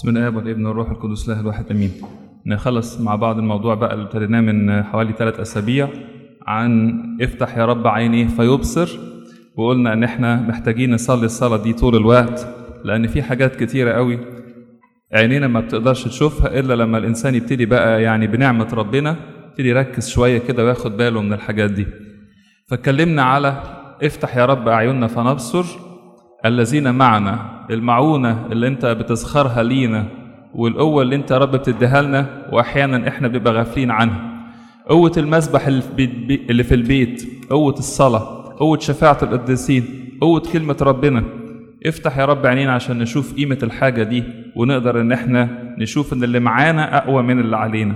بسم الله والابن والروح القدس الله الواحد امين نخلص مع بعض الموضوع بقى اللي ابتديناه من حوالي ثلاث اسابيع عن افتح يا رب عينيه فيبصر وقلنا ان احنا محتاجين نصلي الصلاه دي طول الوقت لان في حاجات كتيره قوي عينينا ما بتقدرش تشوفها الا لما الانسان يبتدي بقى يعني بنعمه ربنا يبتدي يركز شويه كده وياخد باله من الحاجات دي فاتكلمنا على افتح يا رب اعيننا فنبصر الذين معنا المعونه اللي انت بتسخرها لينا والقوه اللي انت يا رب بتديها لنا واحيانا احنا بنبقى غافلين عنها قوه المسبح اللي في البيت- اللي في البيت قوه الصلاه قوه شفاعه القديسين قوه كلمه ربنا افتح يا رب عينينا عشان نشوف قيمه الحاجه دي ونقدر ان احنا نشوف ان اللي معانا اقوى من اللي علينا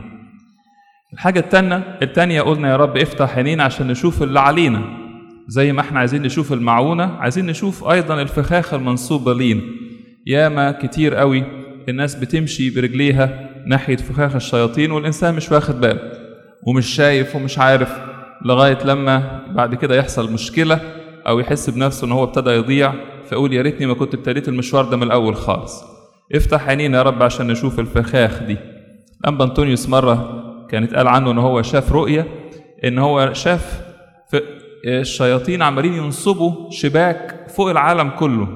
الحاجة التانية التانية قلنا يا رب افتح عينينا عشان نشوف اللي علينا زي ما احنا عايزين نشوف المعونة عايزين نشوف أيضا الفخاخ المنصوبة لينا ياما كتير قوي الناس بتمشي برجليها ناحية فخاخ الشياطين والإنسان مش واخد باله ومش شايف ومش عارف لغاية لما بعد كده يحصل مشكلة أو يحس بنفسه إن هو ابتدى يضيع فيقول يا ريتني ما كنت ابتديت المشوار ده من الأول خالص افتح عينينا يا رب عشان نشوف الفخاخ دي أنبا أنطونيوس مرة كانت قال عنه ان هو شاف رؤيه ان هو شاف في الشياطين عمالين ينصبوا شباك فوق العالم كله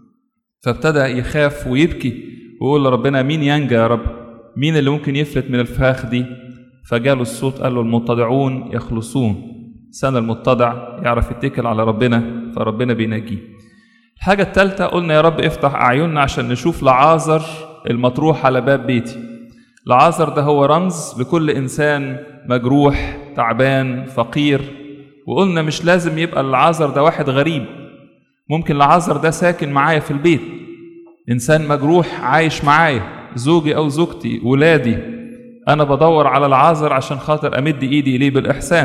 فابتدى يخاف ويبكي ويقول لربنا مين ينجى يا رب مين اللي ممكن يفلت من الفخاخ دي فجاله الصوت قال له المتضعون يخلصون سنة المتضع يعرف يتكل على ربنا فربنا بينجيه الحاجة الثالثة قلنا يا رب افتح أعيننا عشان نشوف لعازر المطروح على باب بيتي العازر ده هو رمز لكل إنسان مجروح تعبان فقير وقلنا مش لازم يبقى العازر ده واحد غريب ممكن العازر ده ساكن معايا في البيت إنسان مجروح عايش معايا زوجي أو زوجتي ولادي أنا بدور على العازر عشان خاطر أمد إيدي إليه بالإحسان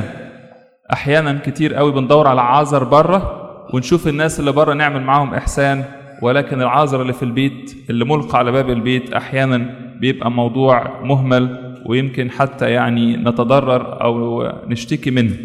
أحيانا كتير قوي بندور على عازر بره ونشوف الناس اللي بره نعمل معاهم إحسان ولكن العازر اللي في البيت اللي ملقى على باب البيت أحيانا بيبقى موضوع مهمل ويمكن حتى يعني نتضرر أو نشتكي منه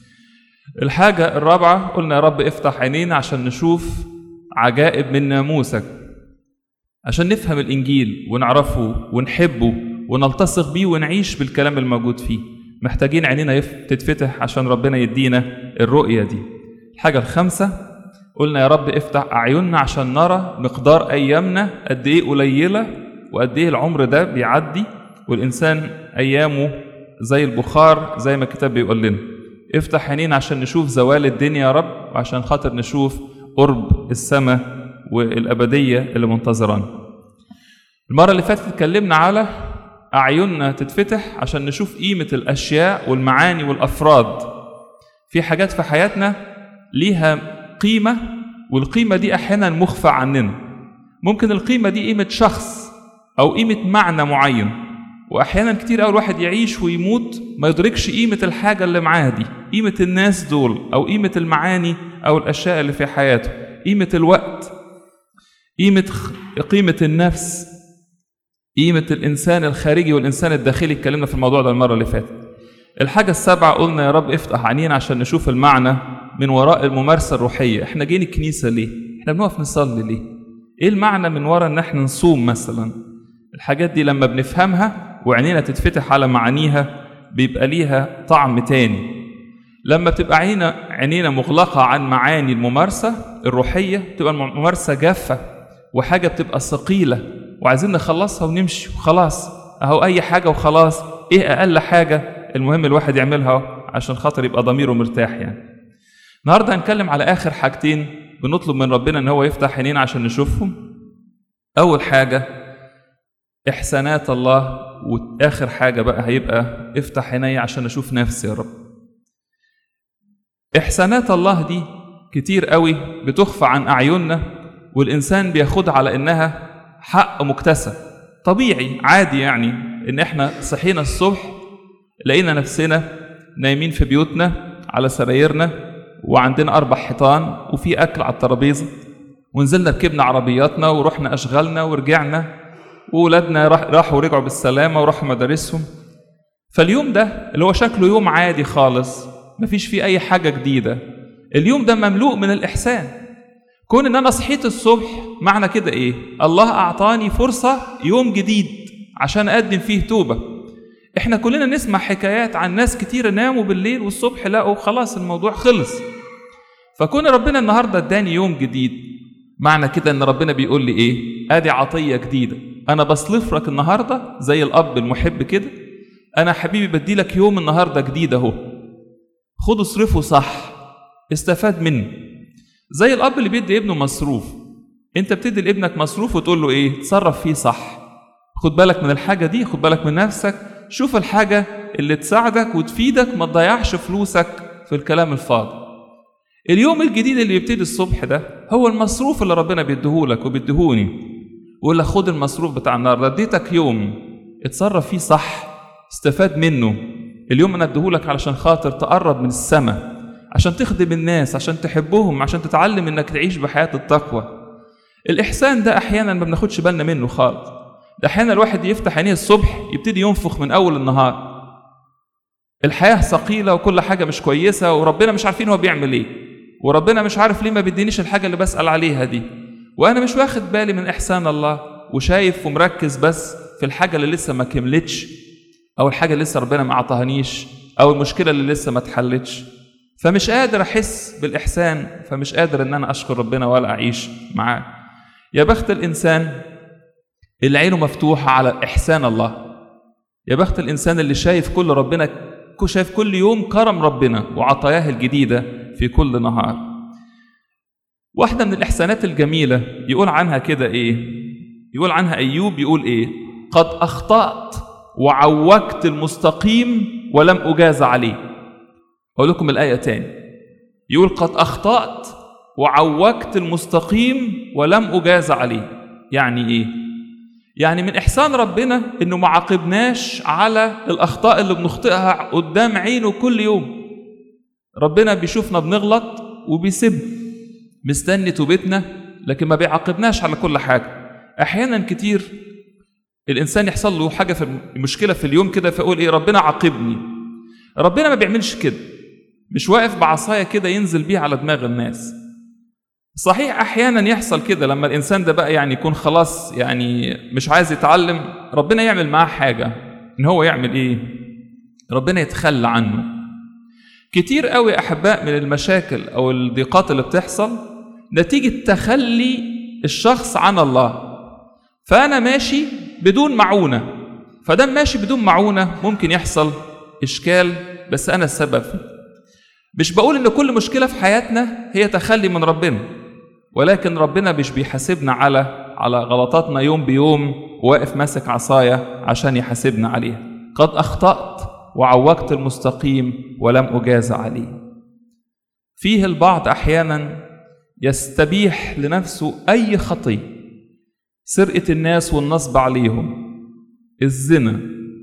الحاجة الرابعة قلنا يا رب افتح عينينا عشان نشوف عجائب من ناموسك عشان نفهم الإنجيل ونعرفه ونحبه ونلتصق بيه ونعيش بالكلام الموجود فيه محتاجين عينينا يف- تتفتح عشان ربنا يدينا الرؤية دي الحاجة الخامسة قلنا يا رب افتح أعيننا عشان نرى مقدار أيامنا قد إيه قليلة وقد إيه العمر ده بيعدي والإنسان أيامه زي البخار زي ما الكتاب بيقول لنا افتح عينينا عشان نشوف زوال الدنيا يا رب وعشان خاطر نشوف قرب السماء والأبدية اللي منتظرانا المرة اللي فاتت اتكلمنا على أعيننا تتفتح عشان نشوف قيمة الأشياء والمعاني والأفراد في حاجات في حياتنا ليها قيمة والقيمة دي أحيانا مخفى عننا ممكن القيمة دي قيمة شخص أو قيمة معنى معين وأحيانا كتير أوي الواحد يعيش ويموت ما يدركش قيمة الحاجة اللي معاه دي قيمة الناس دول أو قيمة المعاني أو الأشياء اللي في حياته قيمة الوقت قيمة قيمة النفس قيمة الإنسان الخارجي والإنسان الداخلي اتكلمنا في الموضوع ده المرة اللي فاتت الحاجة السابعة قلنا يا رب افتح عينينا عشان نشوف المعنى من وراء الممارسة الروحية احنا جايين الكنيسة ليه؟ احنا بنقف نصلي ليه؟ ايه المعنى من وراء ان احنا نصوم مثلا؟ الحاجات دي لما بنفهمها وعينينا تتفتح على معانيها بيبقى ليها طعم تاني لما بتبقى عينينا عينينا مغلقة عن معاني الممارسة الروحية بتبقى الممارسة جافة وحاجة بتبقى ثقيلة وعايزين نخلصها ونمشي وخلاص اهو اي حاجة وخلاص ايه اقل حاجة المهم الواحد يعملها عشان خاطر يبقى ضميره مرتاح يعني النهارده هنتكلم على اخر حاجتين بنطلب من ربنا ان هو يفتح عينينا عشان نشوفهم اول حاجة احسانات الله واخر حاجة بقى هيبقى افتح عيني عشان اشوف نفسي يا رب احسانات الله دي كتير قوي بتخفى عن اعيننا والانسان بياخدها على انها حق مكتسب طبيعي عادي يعني ان احنا صحينا الصبح لقينا نفسنا نايمين في بيوتنا على سرايرنا وعندنا اربع حيطان وفي اكل على الترابيزه ونزلنا ركبنا عربياتنا ورحنا اشغالنا ورجعنا وولادنا راح راحوا ورجعوا بالسلامه وراحوا مدارسهم فاليوم ده اللي هو شكله يوم عادي خالص مفيش فيه اي حاجه جديده اليوم ده مملوء من الاحسان كون ان انا صحيت الصبح معنى كده ايه الله اعطاني فرصه يوم جديد عشان اقدم فيه توبه احنا كلنا نسمع حكايات عن ناس كتير ناموا بالليل والصبح لقوا خلاص الموضوع خلص فكون ربنا النهارده اداني يوم جديد معنى كده ان ربنا بيقول لي ايه ادي عطيه جديده انا بصلف لك النهارده زي الاب المحب كده انا حبيبي بدي لك يوم النهارده جديد اهو خد اصرفه صح استفاد منه زي الاب اللي بيدي ابنه مصروف انت بتدي لابنك مصروف وتقول له ايه تصرف فيه صح خد بالك من الحاجه دي خد بالك من نفسك شوف الحاجه اللي تساعدك وتفيدك ما تضيعش فلوسك في الكلام الفاضي اليوم الجديد اللي يبتدي الصبح ده هو المصروف اللي ربنا بيديهولك وبيديهوني ويقول لك خد المصروف بتاع النهارده اديتك يوم اتصرف فيه صح استفاد منه اليوم انا اديهولك علشان خاطر تقرب من السماء عشان تخدم الناس عشان تحبهم عشان تتعلم انك تعيش بحياه التقوى الاحسان ده احيانا ما بناخدش بالنا منه خالص ده احيانا الواحد يفتح عينيه الصبح يبتدي ينفخ من اول النهار الحياه ثقيله وكل حاجه مش كويسه وربنا مش عارفين هو بيعمل ايه وربنا مش عارف ليه ما بيدينيش الحاجه اللي بسال عليها دي وانا مش واخد بالي من احسان الله وشايف ومركز بس في الحاجه اللي لسه ما كملتش او الحاجه اللي لسه ربنا ما اعطاهانيش او المشكله اللي لسه ما اتحلتش فمش قادر احس بالاحسان فمش قادر ان انا اشكر ربنا ولا اعيش معاه يا بخت الانسان اللي عينه مفتوحه على احسان الله يا بخت الانسان اللي شايف كل ربنا شايف كل يوم كرم ربنا وعطاياه الجديده في كل نهار واحده من الاحسانات الجميله يقول عنها كده ايه يقول عنها ايوب يقول ايه قد اخطات وعوجت المستقيم ولم اجاز عليه اقول لكم الايه تاني يقول قد اخطات وعوجت المستقيم ولم اجاز عليه يعني ايه يعني من احسان ربنا انه ما عاقبناش على الاخطاء اللي بنخطئها قدام عينه كل يوم ربنا بيشوفنا بنغلط وبيسب مستني توبتنا لكن ما بيعاقبناش على كل حاجه احيانا كتير الانسان يحصل له حاجه في مشكله في اليوم كده فيقول ايه ربنا عاقبني ربنا ما بيعملش كده مش واقف بعصايه كده ينزل بيها على دماغ الناس صحيح احيانا يحصل كده لما الانسان ده بقى يعني يكون خلاص يعني مش عايز يتعلم ربنا يعمل معاه حاجه ان هو يعمل ايه ربنا يتخلى عنه كتير قوي احباء من المشاكل او الضيقات اللي بتحصل نتيجه تخلي الشخص عن الله فانا ماشي بدون معونه فده ماشي بدون معونه ممكن يحصل اشكال بس انا السبب فيه مش بقول ان كل مشكله في حياتنا هي تخلي من ربنا ولكن ربنا مش بيحاسبنا على على غلطاتنا يوم بيوم واقف ماسك عصايه عشان يحاسبنا عليها قد اخطات وعوجت المستقيم ولم اجاز عليه فيه البعض احيانا يستبيح لنفسه اي خطيه سرقه الناس والنصب عليهم الزنا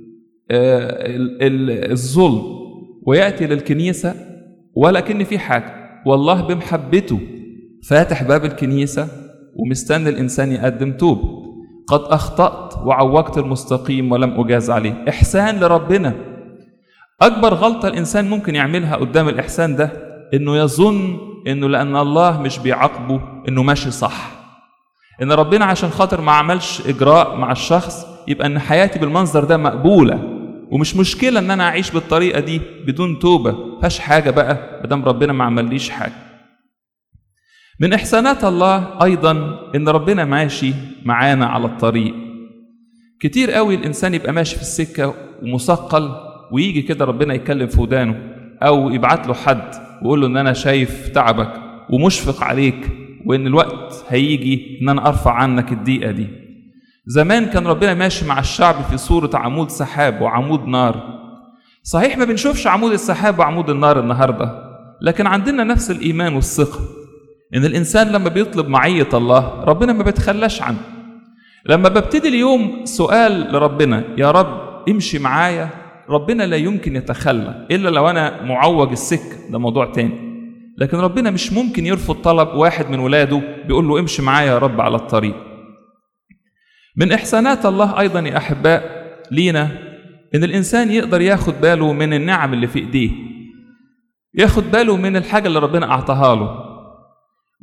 الظلم وياتي للكنيسه ولكن في حاجه والله بمحبته فاتح باب الكنيسه ومستني الانسان يقدم توب قد اخطات وعوجت المستقيم ولم اجاز عليه احسان لربنا اكبر غلطه الانسان ممكن يعملها قدام الاحسان ده انه يظن انه لان الله مش بيعاقبه انه ماشي صح ان ربنا عشان خاطر ما عملش اجراء مع الشخص يبقى ان حياتي بالمنظر ده مقبوله ومش مشكله ان انا اعيش بالطريقه دي بدون توبه فاش حاجه بقى مادام ربنا ما عمليش حاجه من احسانات الله ايضا ان ربنا ماشي معانا على الطريق كتير قوي الانسان يبقى ماشي في السكه ومثقل ويجي كده ربنا يتكلم في ودانه او يبعت له حد ويقول له ان انا شايف تعبك ومشفق عليك وان الوقت هيجي ان انا ارفع عنك الضيقه دي زمان كان ربنا ماشي مع الشعب في صورة عمود سحاب وعمود نار صحيح ما بنشوفش عمود السحاب وعمود النار النهاردة لكن عندنا نفس الإيمان والثقة إن الإنسان لما بيطلب معية الله ربنا ما بيتخلاش عنه لما ببتدي اليوم سؤال لربنا يا رب امشي معايا ربنا لا يمكن يتخلى إلا لو أنا معوج السكة ده موضوع تاني لكن ربنا مش ممكن يرفض طلب واحد من ولاده بيقول له امشي معايا يا رب على الطريق من إحسانات الله أيضا يا أحباء لينا إن الإنسان يقدر ياخد باله من النعم اللي في إيديه ياخد باله من الحاجة اللي ربنا أعطاها له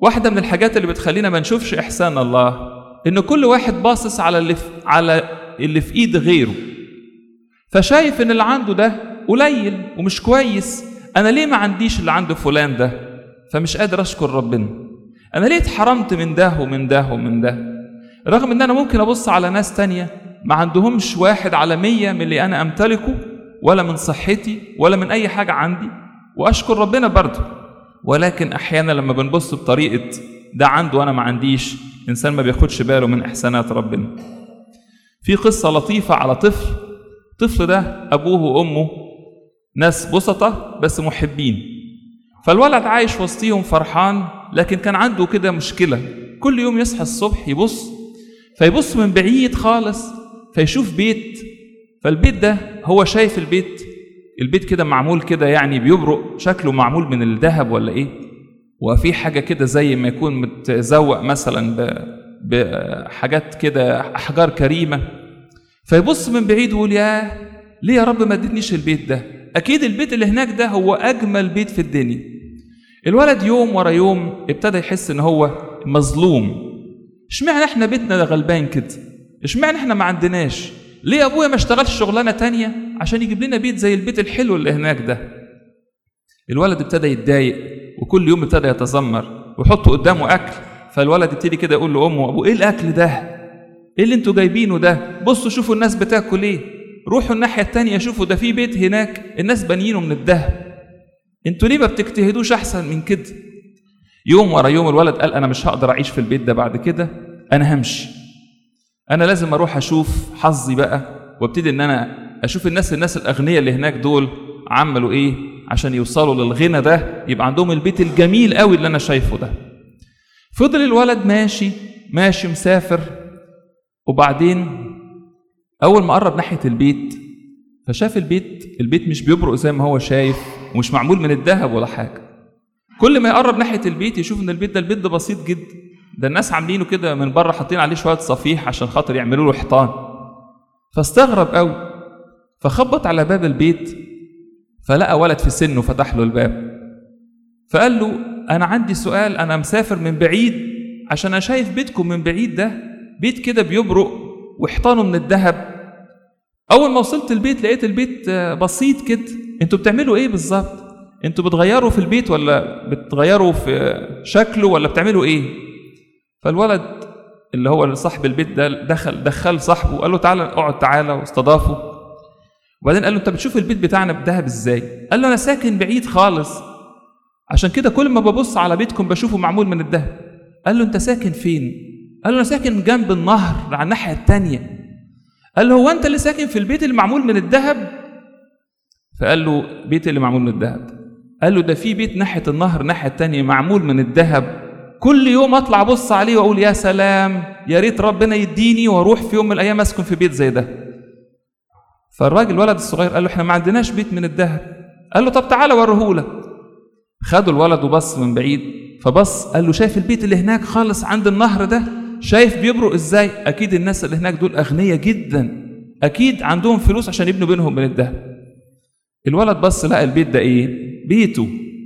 واحدة من الحاجات اللي بتخلينا ما نشوفش إحسان الله إن كل واحد باصص على اللي في على اللي في إيد غيره فشايف إن اللي عنده ده قليل ومش كويس أنا ليه ما عنديش اللي عنده فلان ده فمش قادر أشكر ربنا أنا ليه اتحرمت من ده ومن ده ومن ده رغم إن أنا ممكن أبص على ناس تانية ما عندهمش واحد على مية من اللي أنا أمتلكه ولا من صحتي ولا من أي حاجة عندي وأشكر ربنا برضه ولكن أحيانا لما بنبص بطريقة ده عنده وأنا ما عنديش إنسان ما بياخدش باله من إحسانات ربنا في قصة لطيفة على طفل الطفل ده أبوه وأمه ناس بسطة بس محبين فالولد عايش وسطيهم فرحان لكن كان عنده كده مشكلة كل يوم يصحى الصبح يبص فيبص من بعيد خالص فيشوف بيت فالبيت ده هو شايف البيت البيت كده معمول كده يعني بيبرق شكله معمول من الذهب ولا ايه وفي حاجة كده زي ما يكون متزوق مثلا بحاجات كده أحجار كريمة فيبص من بعيد ويقول ياه ليه يا رب ما ادتنيش البيت ده أكيد البيت اللي هناك ده هو أجمل بيت في الدنيا الولد يوم ورا يوم ابتدى يحس إن هو مظلوم اشمعنى احنا بيتنا ده غلبان كده اشمعنى احنا ما عندناش ليه ابويا ما اشتغلش شغلانه تانية عشان يجيب لنا بيت زي البيت الحلو اللي هناك ده الولد ابتدى يتضايق وكل يوم ابتدى يتذمر ويحط قدامه اكل فالولد يبتدي كده يقول لامه ابو ايه الاكل ده ايه اللي انتوا جايبينه ده بصوا شوفوا الناس بتاكل ايه روحوا الناحيه التانية شوفوا ده في بيت هناك الناس بانيينه من الذهب انتوا ليه ما بتجتهدوش احسن من كده يوم ورا يوم الولد قال انا مش هقدر اعيش في البيت ده بعد كده انا همشي انا لازم اروح اشوف حظي بقى وابتدي ان انا اشوف الناس الناس الاغنياء اللي هناك دول عملوا ايه عشان يوصلوا للغنى ده يبقى عندهم البيت الجميل قوي اللي انا شايفه ده فضل الولد ماشي ماشي مسافر وبعدين اول ما قرب ناحيه البيت فشاف البيت البيت مش بيبرق زي ما هو شايف ومش معمول من الذهب ولا حاجه كل ما يقرب ناحيه البيت يشوف ان البيت ده البيت ده بسيط جدا ده الناس عاملينه كده من بره حاطين عليه شويه صفيح عشان خاطر يعملوا له حيطان فاستغرب قوي فخبط على باب البيت فلقى ولد في سنه فتح له الباب فقال له انا عندي سؤال انا مسافر من بعيد عشان انا شايف بيتكم من بعيد ده بيت كده بيبرق وحيطانه من الذهب اول ما وصلت البيت لقيت البيت بسيط كده انتوا بتعملوا ايه بالظبط انتوا بتغيروا في البيت ولا بتغيروا في شكله ولا بتعملوا ايه فالولد اللي هو صاحب البيت ده دخل دخل صاحبه وقال له تعالى اقعد تعالى واستضافه وبعدين قال له انت بتشوف البيت بتاعنا بذهب ازاي قال له انا ساكن بعيد خالص عشان كده كل ما ببص على بيتكم بشوفه معمول من الذهب قال له انت ساكن فين قال له انا ساكن جنب النهر على الناحيه التانية قال له هو انت اللي ساكن في البيت اللي معمول من الذهب فقال له بيت اللي معمول من الذهب قال له ده في بيت ناحيه النهر الناحيه التانية معمول من الذهب كل يوم اطلع ابص عليه واقول يا سلام يا ريت ربنا يديني واروح في يوم من الايام اسكن في بيت زي ده فالراجل الولد الصغير قال له احنا ما عندناش بيت من الذهب قال له طب تعالى اوريهولك خدوا الولد وبص من بعيد فبص قال له شايف البيت اللي هناك خالص عند النهر ده شايف بيبرق ازاي اكيد الناس اللي هناك دول اغنياء جدا اكيد عندهم فلوس عشان يبنوا بينهم من الذهب الولد بص لقى البيت ده ايه بيته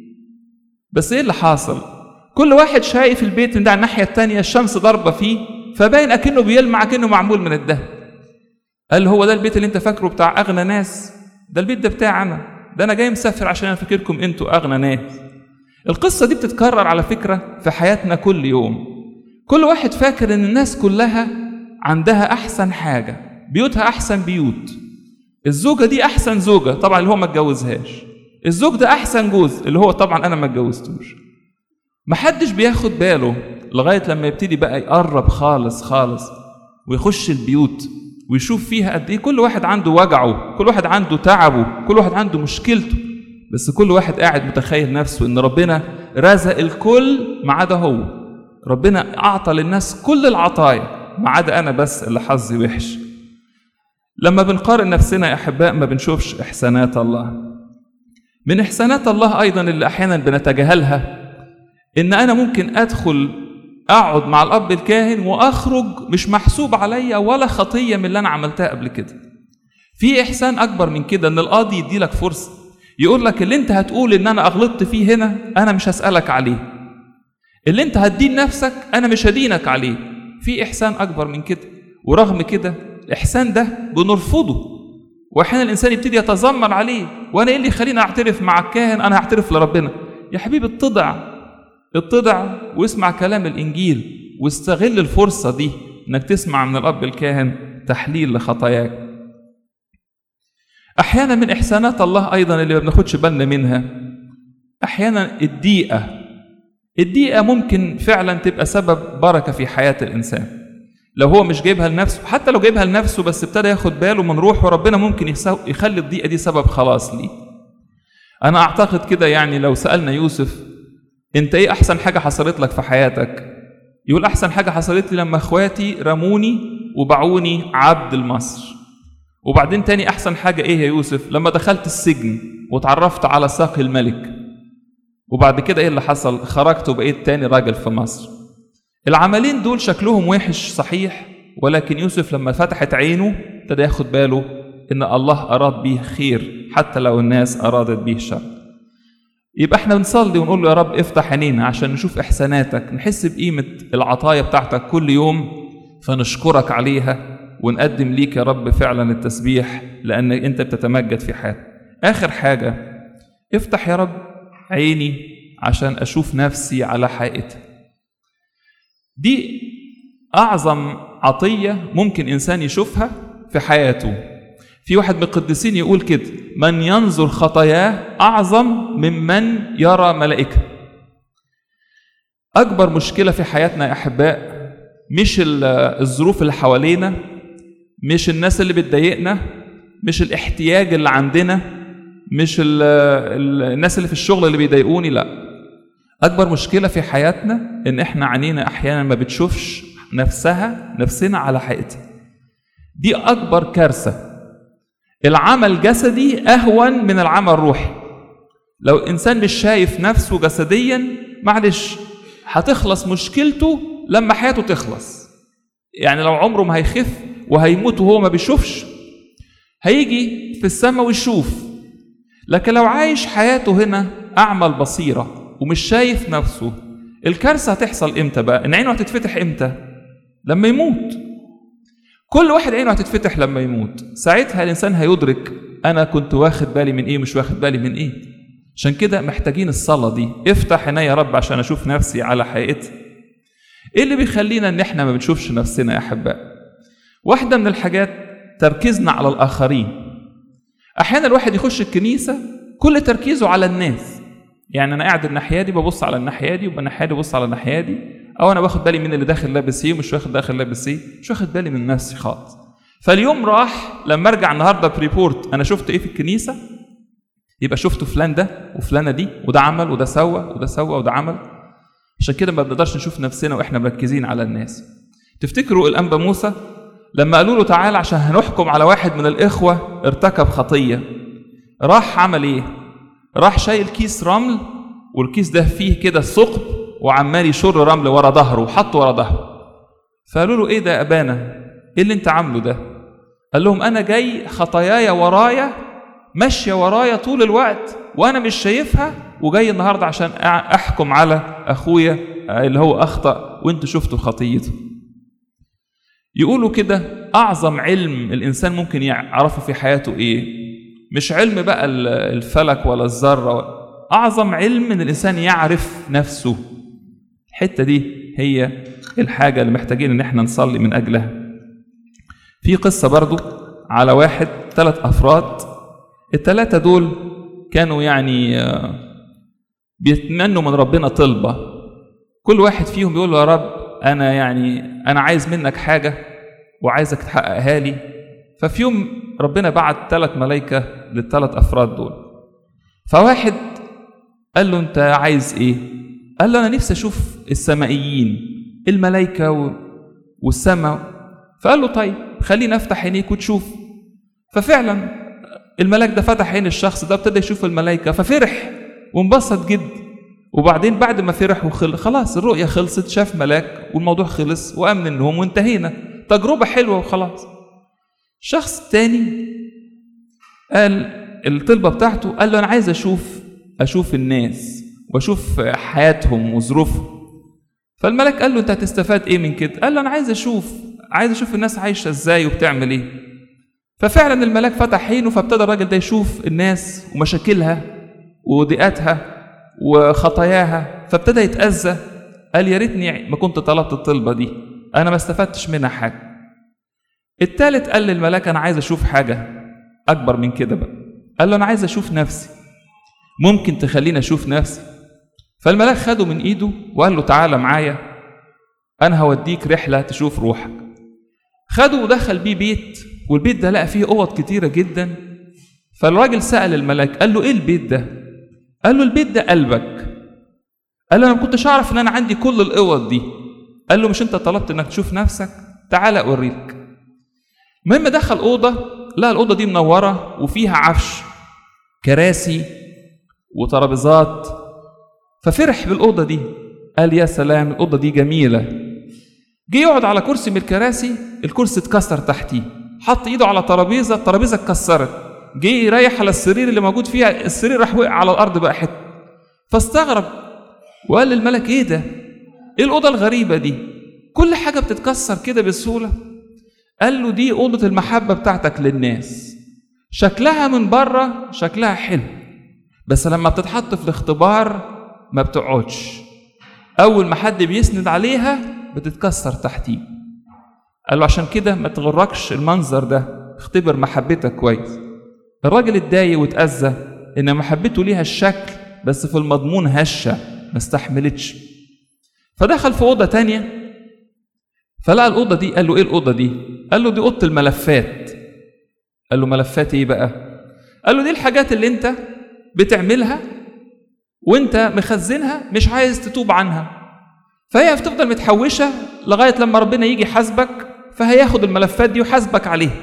بس ايه اللي حاصل كل واحد شايف البيت ده على الناحيه التانية الشمس ضاربه فيه فباين اكنه بيلمع اكنه معمول من الذهب قال هو ده البيت اللي انت فاكره بتاع اغنى ناس ده البيت ده بتاعي انا ده انا جاي مسافر عشان انا فاكركم انتوا اغنى ناس القصه دي بتتكرر على فكره في حياتنا كل يوم كل واحد فاكر ان الناس كلها عندها احسن حاجه بيوتها احسن بيوت الزوجه دي احسن زوجه طبعا اللي هو ما اتجوزهاش الزوج ده احسن جوز اللي هو طبعا انا ما اتجوزتوش محدش بياخد باله لغايه لما يبتدي بقى يقرب خالص خالص ويخش البيوت ويشوف فيها قد ايه كل واحد عنده وجعه كل واحد عنده تعبه كل واحد عنده مشكلته بس كل واحد قاعد متخيل نفسه ان ربنا رزق الكل ما عدا هو ربنا اعطى للناس كل العطايا ما عدا انا بس اللي حظي وحش لما بنقارن نفسنا يا احباء ما بنشوفش احسانات الله من احسانات الله ايضا اللي احيانا بنتجاهلها ان انا ممكن ادخل اقعد مع الاب الكاهن واخرج مش محسوب عليا ولا خطيه من اللي انا عملتها قبل كده في احسان اكبر من كده ان القاضي يدي لك فرصه يقول لك اللي انت هتقول ان انا اغلطت فيه هنا انا مش هسالك عليه اللي انت هتدين نفسك انا مش هدينك عليه في احسان اكبر من كده ورغم كده الاحسان ده بنرفضه واحيانا الانسان يبتدي يتذمر عليه وانا ايه اللي يخليني اعترف مع الكاهن انا هعترف لربنا يا حبيبي اتضع اتضع واسمع كلام الانجيل واستغل الفرصه دي انك تسمع من الاب الكاهن تحليل لخطاياك احيانا من احسانات الله ايضا اللي ما بناخدش بالنا منها احيانا الضيقه الضيقه ممكن فعلا تبقى سبب بركه في حياه الانسان لو هو مش جايبها لنفسه حتى لو جايبها لنفسه بس ابتدى ياخد باله من روحه ربنا ممكن يخلي الضيقه دي سبب خلاص ليه انا اعتقد كده يعني لو سالنا يوسف انت ايه احسن حاجه حصلت لك في حياتك يقول احسن حاجه حصلت لي لما اخواتي رموني وباعوني عبد لمصر وبعدين تاني احسن حاجه ايه يا يوسف لما دخلت السجن وتعرفت على ساقي الملك وبعد كده ايه اللي حصل خرجت وبقيت تاني راجل في مصر العملين دول شكلهم وحش صحيح ولكن يوسف لما فتحت عينه ابتدى ياخد باله ان الله اراد بيه خير حتى لو الناس ارادت بيه شر يبقى احنا بنصلي ونقول له يا رب افتح عينينا عشان نشوف احساناتك نحس بقيمه العطايا بتاعتك كل يوم فنشكرك عليها ونقدم ليك يا رب فعلا التسبيح لان انت بتتمجد في حياتك اخر حاجه افتح يا رب عيني عشان اشوف نفسي على حقيقتها دي اعظم عطيه ممكن انسان يشوفها في حياته في واحد من القديسين يقول كده من ينظر خطاياه اعظم ممن يرى ملائكه اكبر مشكله في حياتنا يا احباء مش الظروف اللي حوالينا مش الناس اللي بتضايقنا مش الاحتياج اللي عندنا مش ال ال الناس اللي في الشغل اللي بيضايقوني لا اكبر مشكله في حياتنا ان احنا عينينا احيانا ما بتشوفش نفسها نفسنا على حقيقتها دي اكبر كارثه العمل الجسدي اهون من العمل الروحي لو انسان مش شايف نفسه جسديا معلش هتخلص مشكلته لما حياته تخلص يعني لو عمره ما هيخف وهيموت وهو ما بيشوفش هيجي في السماء ويشوف لكن لو عايش حياته هنا أعمى البصيرة ومش شايف نفسه الكارثة هتحصل إمتى بقى؟ إن عينه هتتفتح إمتى؟ لما يموت كل واحد عينه هتتفتح لما يموت ساعتها الإنسان هيدرك أنا كنت واخد بالي من إيه مش واخد بالي من إيه عشان كده محتاجين الصلاة دي افتح عيني يا رب عشان أشوف نفسي على حقيقتي إيه اللي بيخلينا إن إحنا ما بنشوفش نفسنا يا أحباء واحدة من الحاجات تركيزنا على الآخرين أحيانا الواحد يخش الكنيسة كل تركيزه على الناس يعني أنا قاعد الناحية دي ببص على الناحية دي والناحية دي ببص على الناحية دي أو أنا باخد بالي مين اللي داخل لابس إيه ومش واخد داخل لابس إيه مش واخد بالي من نفسي خالص فاليوم راح لما أرجع النهاردة بريبورت أنا شفت إيه في الكنيسة يبقى شفت فلان ده وفلانة دي وده عمل وده سوى وده سوى وده عمل عشان كده ما بنقدرش نشوف نفسنا واحنا مركزين على الناس تفتكروا الانبا موسى لما قالوا له تعالى عشان هنحكم على واحد من الاخوه ارتكب خطيه راح عمل ايه راح شايل كيس رمل والكيس ده فيه كده ثقب وعمال يشر رمل ورا ظهره وحطه ورا ظهره فقالوا له ايه ده يا ابانا ايه اللي انت عامله ده قال لهم انا جاي خطاياي ورايا ماشيه ورايا طول الوقت وانا مش شايفها وجاي النهارده عشان احكم على اخويا اللي هو اخطا وانتوا شفتوا خطيته يقولوا كده اعظم علم الانسان ممكن يعرفه في حياته ايه مش علم بقى الفلك ولا الذره اعظم علم ان الانسان يعرف نفسه الحته دي هي الحاجه اللي محتاجين ان احنا نصلي من اجلها في قصه برضو على واحد ثلاث افراد الثلاثه دول كانوا يعني بيتمنوا من ربنا طلبه كل واحد فيهم بيقول له يا رب انا يعني انا عايز منك حاجه وعايزك تحققها لي ففي يوم ربنا بعت ثلاث ملائكه للثلاث افراد دول فواحد قال له انت عايز ايه قال له انا نفسي اشوف السمائيين الملائكه والسماء فقال له طيب خليني افتح عينيك وتشوف ففعلا الملاك ده فتح عين الشخص ده ابتدى يشوف الملائكه ففرح وانبسط جدا وبعدين بعد ما فرح وخل خلاص الرؤية خلصت شاف ملاك والموضوع خلص وقام من النوم وانتهينا تجربة حلوة وخلاص شخص تاني قال الطلبة بتاعته قال له أنا عايز أشوف أشوف الناس وأشوف حياتهم وظروفهم فالملك قال له انت هتستفاد ايه من كده قال له انا عايز اشوف عايز اشوف الناس عايشه ازاي وبتعمل ايه ففعلا الملاك فتح عينه فابتدى الراجل ده يشوف الناس ومشاكلها وضيقاتها وخطاياها فابتدى يتأذى قال يا ريتني ما كنت طلبت الطلبة دي أنا ما استفدتش منها حاجة التالت قال للملاك أنا عايز أشوف حاجة أكبر من كده بقى قال له أنا عايز أشوف نفسي ممكن تخليني أشوف نفسي فالملاك خده من إيده وقال له تعالى معايا أنا هوديك رحلة تشوف روحك خده ودخل بيه بيت والبيت ده لقى فيه أوض كتيرة جدا فالراجل سأل الملاك قال له إيه البيت ده؟ قال له البيت ده قلبك قال له أنا ما كنتش أعرف إن أنا عندي كل الأوض دي قال له مش أنت طلبت إنك تشوف نفسك؟ تعالى أوريك المهم دخل أوضة لقى الأوضة دي منورة وفيها عفش كراسي وترابيزات ففرح بالأوضة دي قال يا سلام الأوضة دي جميلة جه يقعد على كرسي من الكراسي الكرسي اتكسر تحتيه حط ايده على ترابيزه الترابيزه اتكسرت جه يريح على السرير اللي موجود فيها السرير راح وقع على الارض بقى حته فاستغرب وقال للملك ايه ده ايه الاوضه الغريبه دي كل حاجه بتتكسر كده بسهوله قال له دي اوضه المحبه بتاعتك للناس شكلها من بره شكلها حلو بس لما بتتحط في الاختبار ما بتقعدش اول ما حد بيسند عليها بتتكسر تحتيه قال له عشان كده ما تغركش المنظر ده اختبر محبتك كويس الراجل اتضايق واتأذى ان محبته ليها الشكل بس في المضمون هشة ما استحملتش فدخل في أوضة تانية فلقى الأوضة دي قال له إيه الأوضة دي؟ قال له دي أوضة الملفات قال له ملفات إيه بقى؟ قال له دي الحاجات اللي أنت بتعملها وأنت مخزنها مش عايز تتوب عنها فهي هتفضل متحوشة لغاية لما ربنا يجي يحاسبك فهياخد الملفات دي ويحاسبك عليها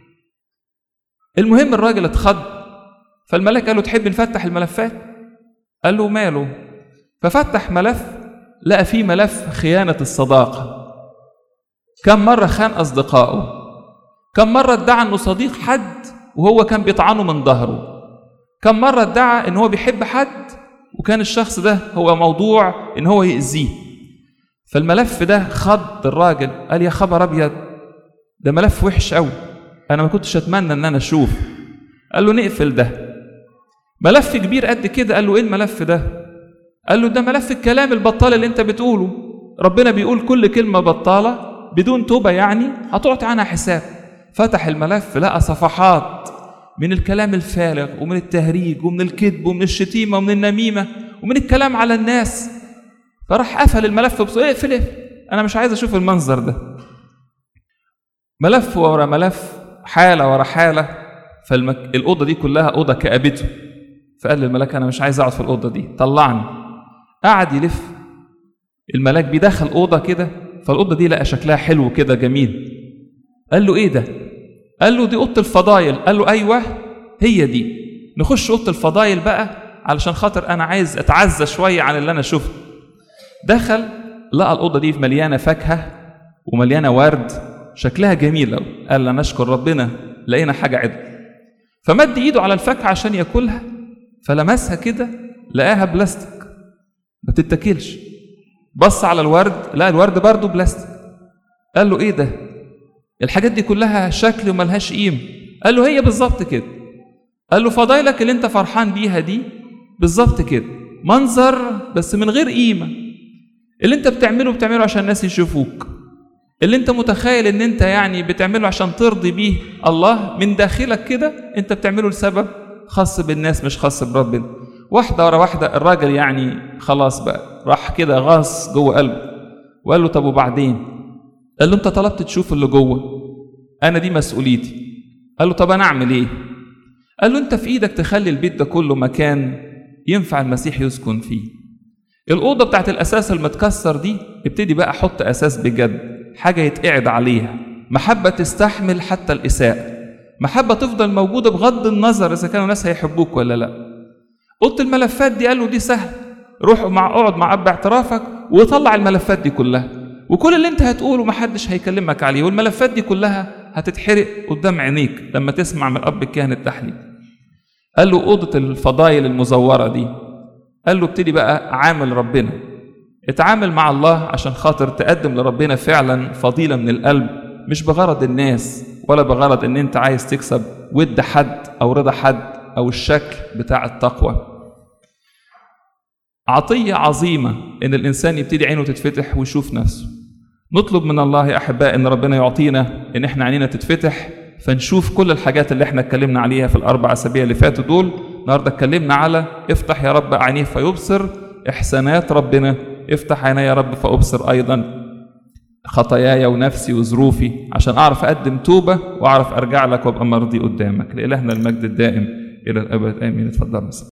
المهم الراجل اتخض فالملاك قال له تحب نفتح الملفات قال له ماله ففتح ملف لقى فيه ملف خيانة الصداقة كم مرة خان أصدقائه كم مرة ادعى أنه صديق حد وهو كان بيطعنه من ظهره كم مرة ادعى أنه هو بيحب حد وكان الشخص ده هو موضوع أن هو يأذيه فالملف ده خض الراجل قال يا خبر أبيض ده ملف وحش قوي أنا ما كنتش أتمنى أن أنا أشوف قال له نقفل ده ملف كبير قد كده قال له إيه الملف ده قال له ده ملف الكلام البطال اللي أنت بتقوله ربنا بيقول كل كلمة بطالة بدون توبة يعني هتعطي عنها حساب فتح الملف لقى صفحات من الكلام الفارغ ومن التهريج ومن الكذب ومن الشتيمة ومن النميمة ومن الكلام على الناس فراح قفل الملف بسرعة اقفل اقفل أنا مش عايز أشوف المنظر ده ملف ورا ملف حالة ورا حالة فالأوضة دي كلها أوضة كآبته فقال للملاك أنا مش عايز أقعد في الأوضة دي طلعني قعد يلف الملاك بيدخل أوضة كده فالأوضة دي لقى شكلها حلو كده جميل قال له إيه ده؟ قال له دي أوضة الفضايل قال له أيوه هي دي نخش أوضة الفضايل بقى علشان خاطر أنا عايز أتعزى شوية عن اللي أنا شفته دخل لقى الأوضة دي مليانة فاكهة ومليانة ورد شكلها جميل أوي قال أنا أشكر ربنا لقينا حاجة عدل فمد إيده على الفاكهة عشان ياكلها فلمسها كده لقاها بلاستيك ما تتاكلش بص على الورد لقى الورد برضه بلاستيك قال له ايه ده الحاجات دي كلها شكل وملهاش قيمه قال له هي بالظبط كده قال له فضايلك اللي انت فرحان بيها دي بالظبط كده منظر بس من غير قيمه اللي انت بتعمله بتعمله عشان الناس يشوفوك اللي انت متخيل ان انت يعني بتعمله عشان ترضي بيه الله من داخلك كده انت بتعمله لسبب خاص بالناس مش خاص بربنا واحدة ورا واحدة الراجل يعني خلاص بقى راح كده غاص جوه قلبه وقال له طب وبعدين قال له انت طلبت تشوف اللي جوه انا دي مسؤوليتي قال له طب انا اعمل ايه قال له انت في ايدك تخلي البيت ده كله مكان ينفع المسيح يسكن فيه الأوضة بتاعت الأساس المتكسر دي ابتدي بقى حط أساس بجد حاجة يتقعد عليها محبة تستحمل حتى الإساءة محبة تفضل موجودة بغض النظر إذا كانوا الناس هيحبوك ولا لأ أوضة الملفات دي قال له دي سهل روح مع اقعد مع أب اعترافك وطلع الملفات دي كلها وكل اللي انت هتقوله محدش هيكلمك عليه والملفات دي كلها هتتحرق قدام عينيك لما تسمع من الأب الكاهن التحليل قال له أوضة الفضايل المزورة دي قال له ابتدي بقى عامل ربنا اتعامل مع الله عشان خاطر تقدم لربنا فعلا فضيلة من القلب مش بغرض الناس ولا بغرض ان انت عايز تكسب ود حد او رضا حد او الشكل بتاع التقوى عطية عظيمة ان الانسان يبتدي عينه تتفتح ويشوف نفسه نطلب من الله يا احباء ان ربنا يعطينا ان احنا عينينا تتفتح فنشوف كل الحاجات اللي احنا اتكلمنا عليها في الاربع اسابيع اللي فاتوا دول النهارده اتكلمنا على افتح يا رب عينيه فيبصر احسانات ربنا افتح عيني يا رب فابصر ايضا خطاياي ونفسي وظروفي عشان اعرف اقدم توبه واعرف ارجع لك وابقى مرضي قدامك لالهنا المجد الدائم الى الابد امين اتفضل